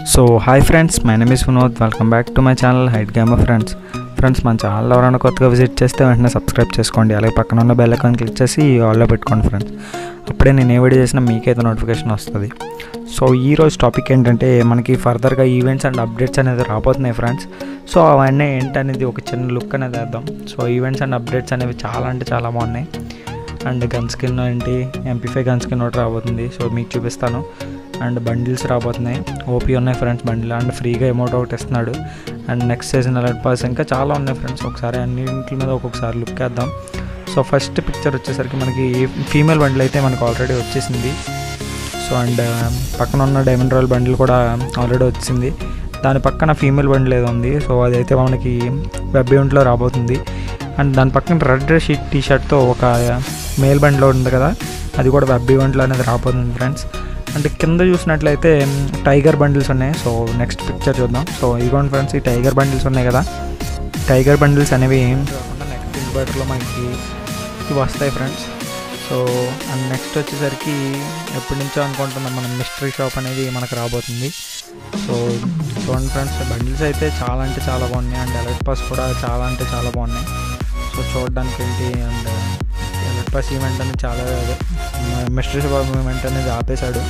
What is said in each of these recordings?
so hi friends my name is Vinod welcome back to my channel height gamer friends friends మన channel ఎవరైనా కొత్తగా visit చేస్తే వెంటనే subscribe చేసుకోండి అలాగే పక్కన ఉన్న బెల్ ఐకాన్ క్లిక్ చేసి ఆల్లో పెట్టుకోండి ఫ్రెండ్స్ అప్పుడే నేను ఏ వీడియో చేసినా మీకైతే నోటిఫికేషన్ వస్తుంది సో ఈ రోజు టాపిక్ ఏంటంటే మనకి ఫర్దర్గా ఈవెంట్స్ అండ్ అప్డేట్స్ అనేది రాబోతున్నాయి ఫ్రెండ్స్ సో అవన్నీ ఏంటనేది ఒక చిన్న లుక్ అనేది వేద్దాం సో ఈవెంట్స్ అండ్ అప్డేట్స్ అనేవి చాలా అంటే చాలా బాగున్నాయి అండ్ గన్ స్కిన్ ఏంటి ఎంపీఫై గన్ స్కిన్ ఒకటి రాబోతుంది సో మీకు చూపిస్తాను అండ్ బండిల్స్ రాబోతున్నాయి ఓపీ ఉన్నాయి ఫ్రెండ్స్ బండిల్ అండ్ ఫ్రీగా అమౌంట్ ఒకటి ఇస్తున్నాడు and next season alert pass ఇంకా చాలా ఉన్నాయి ఫ్రెండ్స్ ఒకసారి అన్నింటి మీద ఒక్కొక్కసారి లుక్ వేద్దాం సో ఫస్ట్ పిక్చర్ వచ్చేసరికి మనకి ఫీమేల్ బండిల్ అయితే మనకు ఆల్రెడీ వచ్చేసింది సో అండ్ పక్కన ఉన్న డైమండ్ రాయల్ బండిల్ కూడా ఆల్రెడీ వచ్చింది దాని పక్కన ఫీమేల్ బండిల్ ఏదో ఉంది సో అదైతే మనకి వెబ్ ఈవెంట్లో రాబోతుంది అండ్ దాని పక్కన రెడ్ షీట్ టీ షర్ట్తో ఒక మేల్ బండిలో ఉంది కదా అది కూడా వెబ్ ఈవెంట్లో అనేది రాబోతుంది ఫ్రెండ్స్ అంటే కింద చూసినట్లయితే టైగర్ బండిల్స్ ఉన్నాయి సో నెక్స్ట్ పిక్చర్ చూద్దాం సో ఇదిగోండి ఫ్రెండ్స్ ఈ టైగర్ బండిల్స్ ఉన్నాయి కదా టైగర్ బండిల్స్ అనేవి కాకుండా నెక్స్ట్ ఇన్వర్టర్లో మనకి ఇవి వస్తాయి ఫ్రెండ్స్ సో అండ్ నెక్స్ట్ వచ్చేసరికి ఎప్పటి నుంచో అనుకుంటున్నాం మనం మిస్టరీ షాప్ అనేది మనకు రాబోతుంది సో చూడండి ఫ్రెండ్స్ బండిల్స్ అయితే చాలా అంటే చాలా బాగున్నాయి అండ్ అలర్ట్ పాస్ కూడా చాలా అంటే చాలా బాగున్నాయి సో చూడడానికి ఏంటి అండ్ అలర్ట్ పాస్ ఈవెంట్ అనేది చాలా మిస్టరీ షాప్ ఈవెంట్ అనేది ఆపేశాడు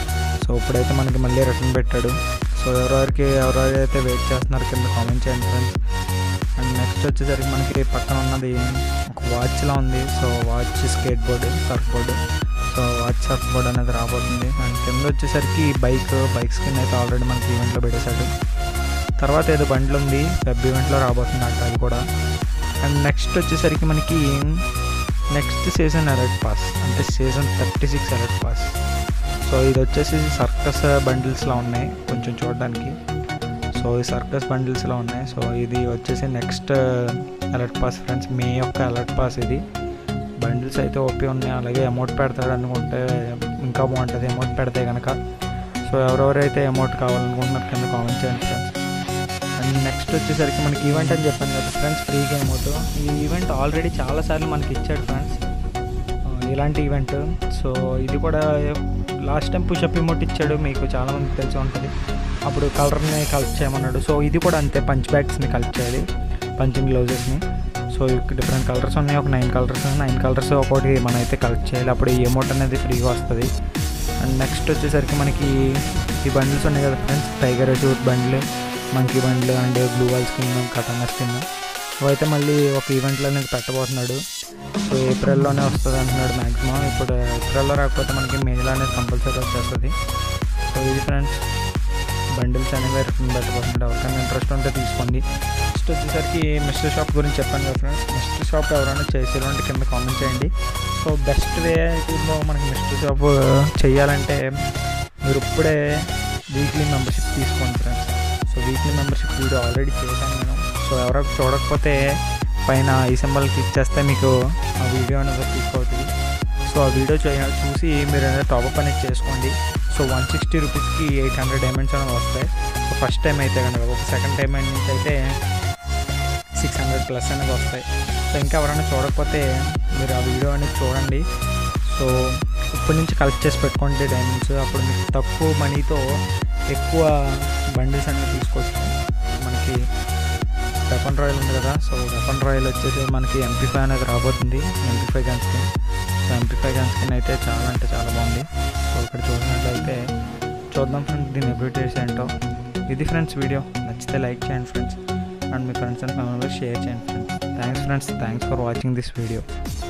సో ఇప్పుడైతే మనకి మళ్ళీ రిటర్న్ పెట్టాడు సో ఎవరెవరికి ఎవరెవరైతే వెయిట్ చేస్తున్నారు కింద కామెంట్ చేయండి ఫ్రెండ్స్ అండ్ నెక్స్ట్ వచ్చేసరికి మనకి పక్కన ఉన్నది ఒక వాచ్లా ఉంది so watch skateboard surfboard so watch surfboard అనేది రాబోతుంది అండ్ కింద వచ్చేసరికి బైక్ బైక్ స్కిన్ అయితే ఆల్రెడీ మనకి ఈవెంట్లో పెట్టేశాడు తర్వాత ఏదో బండ్లు ఉంది వెబ్ ఈవెంట్లో రాబోతుంది అంట అది కూడా అండ్ నెక్స్ట్ వచ్చేసరికి మనకి నెక్స్ట్ సీజన్ అలర్ట్ పాస్ అంటే season thirty six alert pass so ఇది వచ్చేసి సర్కస్ బండిల్స్లో ఉన్నాయి కొంచెం చూడడానికి సో ఈ సర్కస్ బండిల్స్లో ఉన్నాయి సో ఇది వచ్చేసి next alert pass friends May యొక్క అలర్ట్ పాస్ ఇది బండిల్స్ అయితే ఓపీ ఉన్నాయి అలాగే అమౌంట్ పెడతాడు అనుకుంటే ఇంకా బాగుంటుంది అమౌంట్ పెడితే కనుక సో ఎవరెవరైతే అమౌంట్ కావాలనుకుంటున్నారు కింద కామెంట్ చేయండి ఫ్రెండ్స్ అండ్ నెక్స్ట్ వచ్చేసరికి మనకి ఈవెంట్ అని చెప్పాను కదా ఫ్రెండ్స్ ఫ్రీగా అమౌంట్ ఈ ఈవెంట్ ఆల్రెడీ చాలాసార్లు మనకి ఇచ్చాడు ఫ్రెండ్స్ ఇలాంటి ఈవెంట్ సో ఇది కూడా లాస్ట్ టైం పుషప్ ఇమోట్ ఇచ్చాడు మీకు చాలామంది తెలిసి ఉంటుంది అప్పుడు కలర్ని కలెక్ట్ చేయమన్నాడు సో ఇది కూడా అంతే పంచ్ బ్యాగ్స్ని కలెక్ట్ చేయాలి పంచింగ్ గ్లౌజెస్ని సో డిఫరెంట్ కలర్స్ ఉన్నాయి ఒక నైన్ కలర్స్ నైన్ కలర్స్ ఒకటి మనం అయితే కలెక్ట్ చేయాలి అప్పుడు ఈ అమౌంట్ అనేది ఫ్రీగా వస్తుంది అండ్ నెక్స్ట్ వచ్చేసరికి మనకి ఈ బండిల్స్ ఉన్నాయి కదా ఫ్రెండ్స్ టైగర్ షూట్ బండ్లు మంకీ బండ్లు అండ్ బ్లూ వాల్ స్కిన్ కటన్నా స్కిన్ అవైతే మళ్ళీ ఒక ఈవెంట్లో అనేది పెట్టబోతున్నాడు సో ఏప్రిల్లోనే వస్తుంది అంటున్నాడు మ్యాక్సిమం ఇప్పుడు ఏప్రిల్లో రాకపోతే మనకి మేలో అనేది కంపల్సరీ వచ్చేస్తుంది సో ఇది ఫ్రెండ్స్ బండిల్స్ అనేవి రిటర్న్ పెట్టబోతున్నాడు ఎవరికైనా ఇంట్రెస్ట్ ఉంటే తీసుకోండి నెక్స్ట్ వచ్చేసరికి మిస్టర్ షాప్ గురించి చెప్పాను కదా ఫ్రెండ్స్ మిస్టర్ షాప్ ఎవరైనా చేసేలాంటి కింద కామెంట్ చేయండి సో బెస్ట్ వే ఇప్పుడు మనకి మిస్టర్ షాప్ చేయాలంటే మీరు ఇప్పుడే వీక్లీ మెంబర్షిప్ తీసుకోండి friends so weekly membership video already చేశాను నేను సో ఎవరైనా చూడకపోతే పైన ఈ సింబల్ క్లిక్ చేస్తే మీకు ఆ వీడియో అనేది క్లిక్ అవుతుంది సో ఆ వీడియో చూసి మీరు అనేది టాప్అప్ అనేది చేసుకోండి సో వన్ సిక్స్టీ రూపీస్కి ఎయిట్ హండ్రెడ్ డైమండ్స్ అనేవి వస్తాయి సో ఫస్ట్ టైం అయితే కనుక ఒక సెకండ్ టైం నుంచి అయితే సిక్స్ హండ్రెడ్ ప్లస్ అనేది వస్తాయి సో ఇంకా ఎవరైనా చూడకపోతే మీరు ఆ వీడియో అనేది చూడండి సో ఇప్పటి నుంచి కలెక్ట్ చేసి పెట్టుకోండి డైమండ్స్ అప్పుడు మీకు తక్కువ మనీతో ఎక్కువ బండిల్స్ అనేవి తీసుకోవచ్చు మనకి వెపన్ రాయల్ ఉంది కదా సో వెపన్ రాయల్ వచ్చేసి మనకి ఎంపీఫై అనేది రాబోతుంది MP five gun skin so MP five gun skin అయితే చాలా అంటే చాలా బాగుంది సో ఇక్కడ చూసినట్లయితే చూద్దాం ఫ్రెండ్స్ దీని ఎబిలిటీస్ ఏంటో ఇది ఫ్రెండ్స్ వీడియో నచ్చితే లైక్ చేయండి ఫ్రెండ్స్ అండ్ మీ ఫ్రెండ్స్ అండ్ ఫ్యామిలీ షేర్ చేయండి friends thanks friends thanks for watching this video